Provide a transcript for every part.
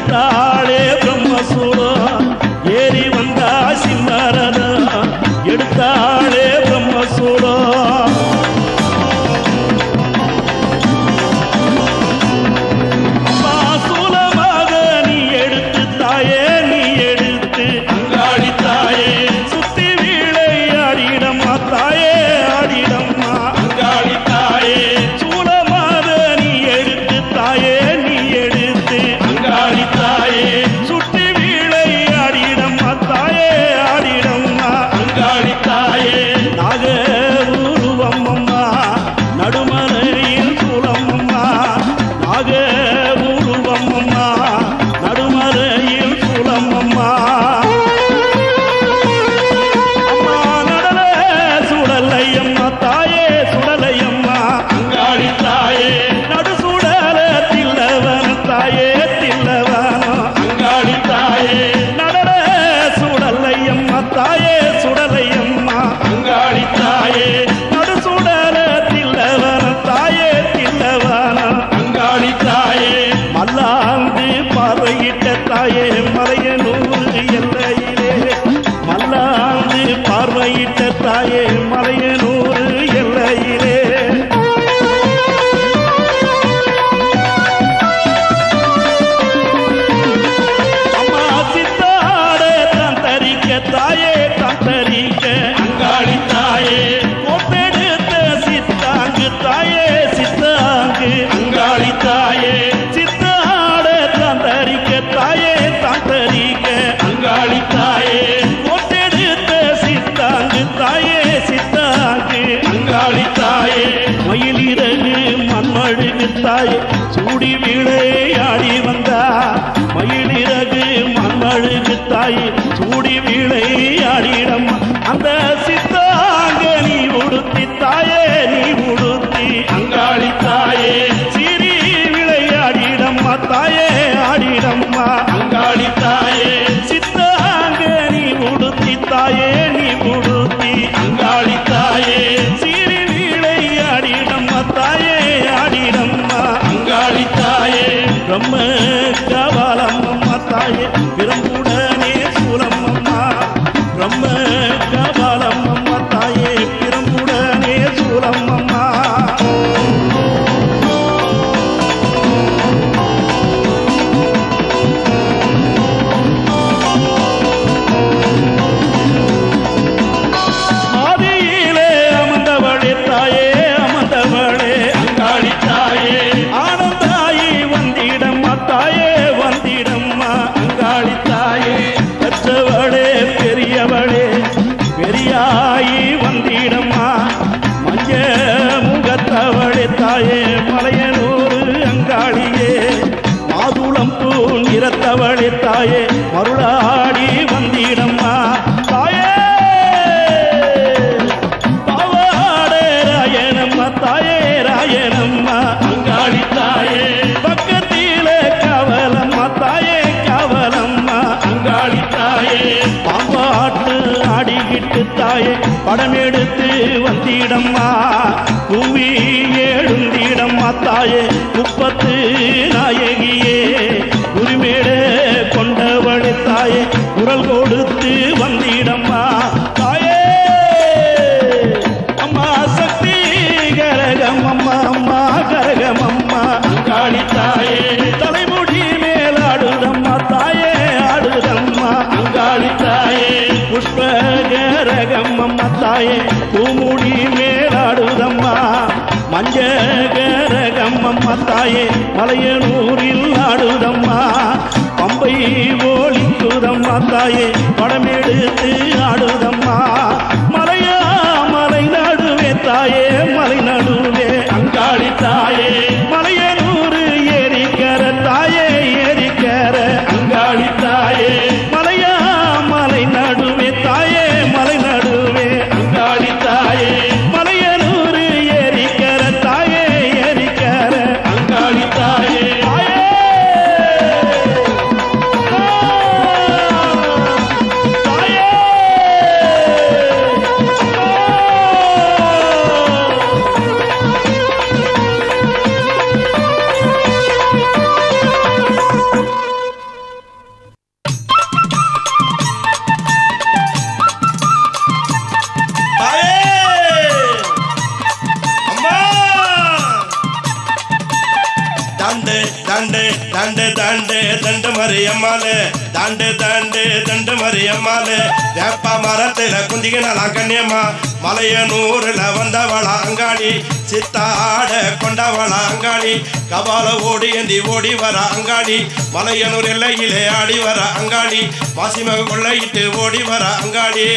எடுத்தாளே பிரம்மசூலம் ஏறி வந்தா சிம்மரதம் எடுத்தாளே பிரம்மசூலம் மாசூலமாக நீ எடுத்து தாயே நீ எடுத்து அங்காடி தாயே சுத்தி வீழை ஆடிடம்மா தாயே ஆடிடம்மா அங்காடி தாயே சூலமாக நீ எடுத்து தாயே நீ எடுத்து அங்காடி தாயே சுத்தி வீழை ஆடிடம்மா தாயே ஆடிடம்மா அங்காடி தாயே நாக உருவம்மம்மா நடுமலையில் சூலம்மம்மா நாக உருவம்மம்மா நடுமலையில் சூலம்மம்மா அம்மா நடல சுடலையம்மா தாயே சுடலையம்மா அங்காளி தாயே நடு சுடல தில்லவன தாயே தில்லவன அங்காளி தாயே நடல சுடலையம்மா தாயே சுடலையம்மா அங்காளி தாயே நடு சுடல தில்லவன தாயே தில்லவன அங்காளி தாயே மல்லாந்து பார்வையிட்ட தாயே மலையனூர் எல்லையிலே மல்லாந்து பார்வையிட்ட தாயே மலையனூர் எல்லையிலே அம்மா சித்தாட தான் தரிக்க தாயே தான் தரிக்க அங்காளி தாயே கோப்பெடுத்த சித்தாங்கு தாயே சித்தாங்கு அங்காளி தாயே சித்தாட தான் தரிக்க தாயே தான் தரிக்க அங்காளி தாயே கோப்பெடுத்த சித்தாங்கு தாயே சித்தாங்கு அங்காளி தாயே மயிலிறகு மண்மழுகு தாயே சூடி விளையாடி வந்தா மயிலிறகு மண்மழுகு தாயே சூடி விளையாடிடம் அந்த சித்தாங்க நீ உடுத்தி தாயே நீ உடுத்தி அங்காளி தாயே சிறி விளையாடிடம்மா தாயே ஆடிடம்மா அங்காளி தாயே சித்தாங்க நீ உடுத்தி தாயே நீ உடுத்தி அங்காளி தாயே சிறி விளையாடிடம்மா தாயே ஆடிடம்மா அங்காளி தாயே பிரம்ம கபாலம் அம்மா தாயே பிரம்புடனே சூலம் அம்மா பிரம்ம கபாலம் அம்மா தாயே பிரம்புடனே சூலம் அம்மா ஆதியிலே அமர்ந்தவளே தாயே அமர்ந்தவளே அங்காளி தாயே ஆனந்தாயி வந்திடம்மா தாயே வந்திடம்மா அங்காளி தாயே பெற்றவளே பெரியவளே பெரியாயி வந்திடம்மா மஞ்ச முகத்தவளே தாயே மலையனூர் அங்காளியே மாதுளம் பூ நிறத்தவளே தாயே மருளாடி வந்திடம்மா தாயே பாவாடே ராயனம்மா தாயே ராயனம்மா அங்காளி தாயே பக்கத்திலே கவலம்மா தாயே கவலம்மா அங்காளி தாயே பாம்பாட்டு ஆடிக்கிட்டு தாயே படம் எடுத்து வந்திடம்மா குவி எழுந்திடம்மா தாயே குப்பத்து நாயகியே உரிமேட கொண்டவளே தாயே குரல் கொடுத்து வந்திடம்மா தாயே அம்மா சக்தி கரகம் அம்மா அம்மா கரகம் அம்மா அங்காளி தாயே தலைமுடி மேலாடுதம்மா தாயே ஆடுதம்மா அங்காளி தாயே புஷ்ப கரகம் அம்மா தாயே பூமுடி மேலாடுதம்மா மஞ்ச கரகம் அம்மா தாயே மலையனூரில் ஆடுதம்மா பம்பை ஓலிக்குதம்மா தாயே படமெடுத்து ஆடுதம்மா மலையா மலை நடுவே தாயே மலை நடுவே அங்காளி தாயே மலையனூர் ஏரிக்கர தாயே ஏரிக்கர அங்காளி தாயே மலையா மலை நடுவே தாயே மலை நடுவே அங்காளி தாயே மலையனூர் ஏரிக்கர தாயே ஏரிக்கர அங்காளி தாயே தாயே தாண்டு தாண்டு தண்டு மறி அம்மாளு தாண்டு தாண்டு தண்டு மறி அம்மாளு வேப்ப மரத்துல குந்திக்கினாலாம் கண்ணியம்மா மலையனூர்ல வந்தவளா அங்காளி சித்தாட கொண்டவளா அங்காளி கபால ஓடி ஏந்தி ஓடி வர அங்காளி மலையனூர் எல்லையிலே ஆடி வர அங்காளி மாசிமக கொள்ளையிட்டு ஓடி வர அங்காளி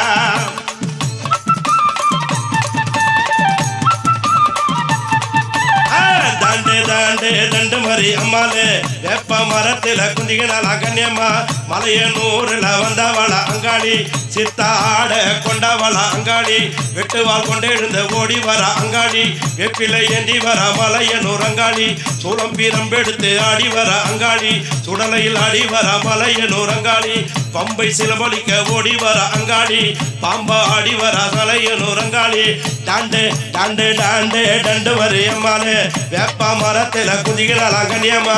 ஆ, தாண்டு தாண்டு தண்டு மறி அம்மாளு வேப்ப மரத்துல குந்திகனாலா கண்ணியம்மா மலையனூர்ல வந்தவள அங்காளி சித்தாட கொண்டவள அங்காளி வெட்டுவாள் கொண்டு எழுந்த ஓடி வர அங்காளி வெப்பிலை ஏந்தி வர மலையனூர் அங்காளி சூளம் பீரம் எடுத்து ஆடி வர அங்காளி சுடலையில் ஆடி வர மலையனூர் அங்காளி பம்பை சிலம்பொலிக்க ஓடி வர அங்காளி பாம்பா ஆடி வர மலையனூர் அங்காளி டாண்டு டாண்டு டாண்டு டண்டு வரு அம்மாளு வேப்ப மரத்துல குதிகளாம் கண்ணியம்மா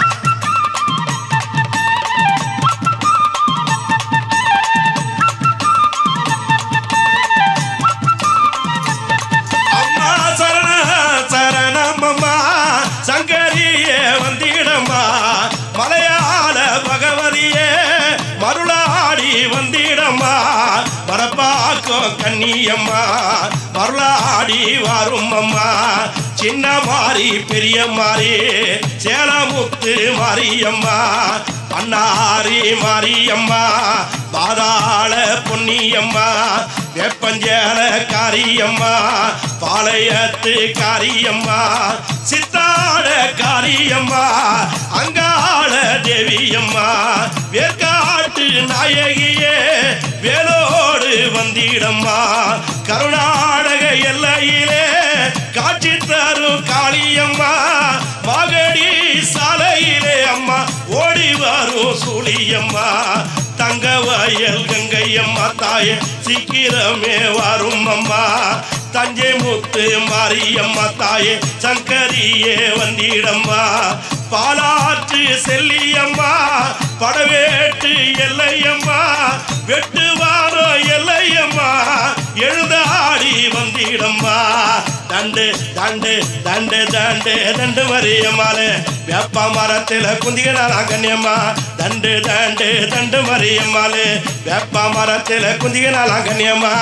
அம்மா சரண சரணமம்மா சங்கரியே வந்திடம்மா மலையாள பகவதியே மருளாடி வந்திடம்மா மரப்பாக்கம் கண்ணியம்மா மருளாடி வரும் அம்மா சின்ன மாறி பெரிய மாறி சேலமுத்து மாரியம்மா பண்ணாரி மாரியம்மா பாதாள பொன்னியம்மா வெப்பஞ்சேல காரியம்மா பாளையத்து காரியம்மா சித்தாட காரியம்மா அங்காள தேவியம்மா வேர்க்காட்டு நாயகியே வேலோடு வந்திடம்மா கருணாடக எல்லையிலே காட்சி தரும் காளியம்மா மகடி சாலையிலே அம்மா ஓடி வரும் சூழியம்மா தங்க வயல் கங்கையம்மா தாயே சீக்கிரமே வரும் அம்மா தஞ்சை முத்து மாரியம்மா தாயே சங்கரியே வந்திடம்மா பாலாற்று செல்லியம்மா படவேட்டு எல்லையம்மா வெட்டுவாரோ எல்லையம்மா எழுதாடி வந்திடம்மா தண்டு தண்டு தண்டு தண்டு தண்டு மரியம்மாளே வேப்ப மரத்தில் குந்திகளாம் கண்ணியம்மா தண்டு தண்டு தண்டு மரியம்மாளே வேப்ப மரத்தில் குந்திகளாம் கண்ணியம்மா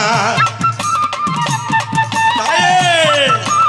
தாயே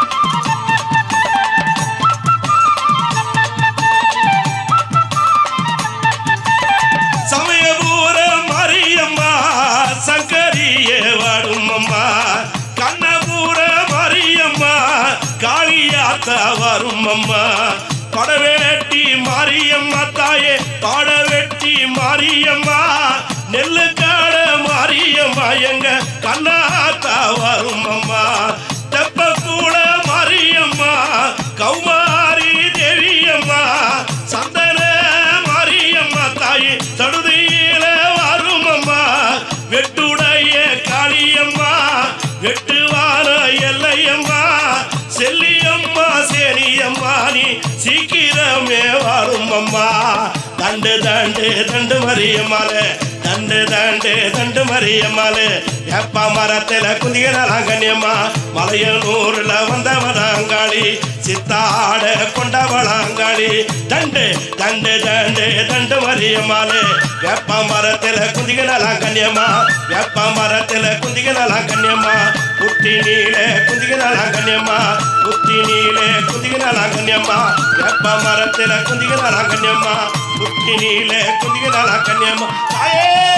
சமயபூர மரியம்மா சங்கரியே வாடும் அம்மா கண்ணபூர மரியம்மா காளியாத்தா வரும் அம்மா படவேட்டி மாரியம்மா தாயே பாடவெட்டி மாரியம்மா நெல்லுக்காட மாரியம்மா எங்க கண்ணாத்தா வரும் அம்மா தெப்பக்கூட மாரியம்மா கௌமாரி தேவியம்மா சந்தன மாரியம்மா தாயே சடுதியில வரும் அம்மா வெட்டுடைய காளியம்மா வெட்டுவார எல்லையம்மா செல்லியம்மா சேனியம்மா நீ சீக்கிரமே வரும் அம்மா தண்டு தண்டு தண்டு மரியம்மாளே தண்டு தண்டு தண்டு மரியம்மாளே எப்ப மரத்துல குந்திகளாம் கண்ணியம்மா மலையனூர்ல வந்தவதாங்காளி சித்தாட கொண்டவளாங்காளி தண்டு தண்டு தண்டு தண்டு மரியம்மாளே வேப்ப மரத்துல குந்திகளாம் கண்ணியம்மா வேப்ப மரத்துல குந்திகளாம் கண்ணியம்மா புத்தி நீலே குந்திகளாம் கண்ணியம்மா புத்தி நீலே குந்திகளாம் கண்ணியம்மா வேப்ப மரத்துல குந்திகளாம் கண்ணியம்மா புத்தி நீலே குந்திகளாம் கண்ணியம்மா தாயே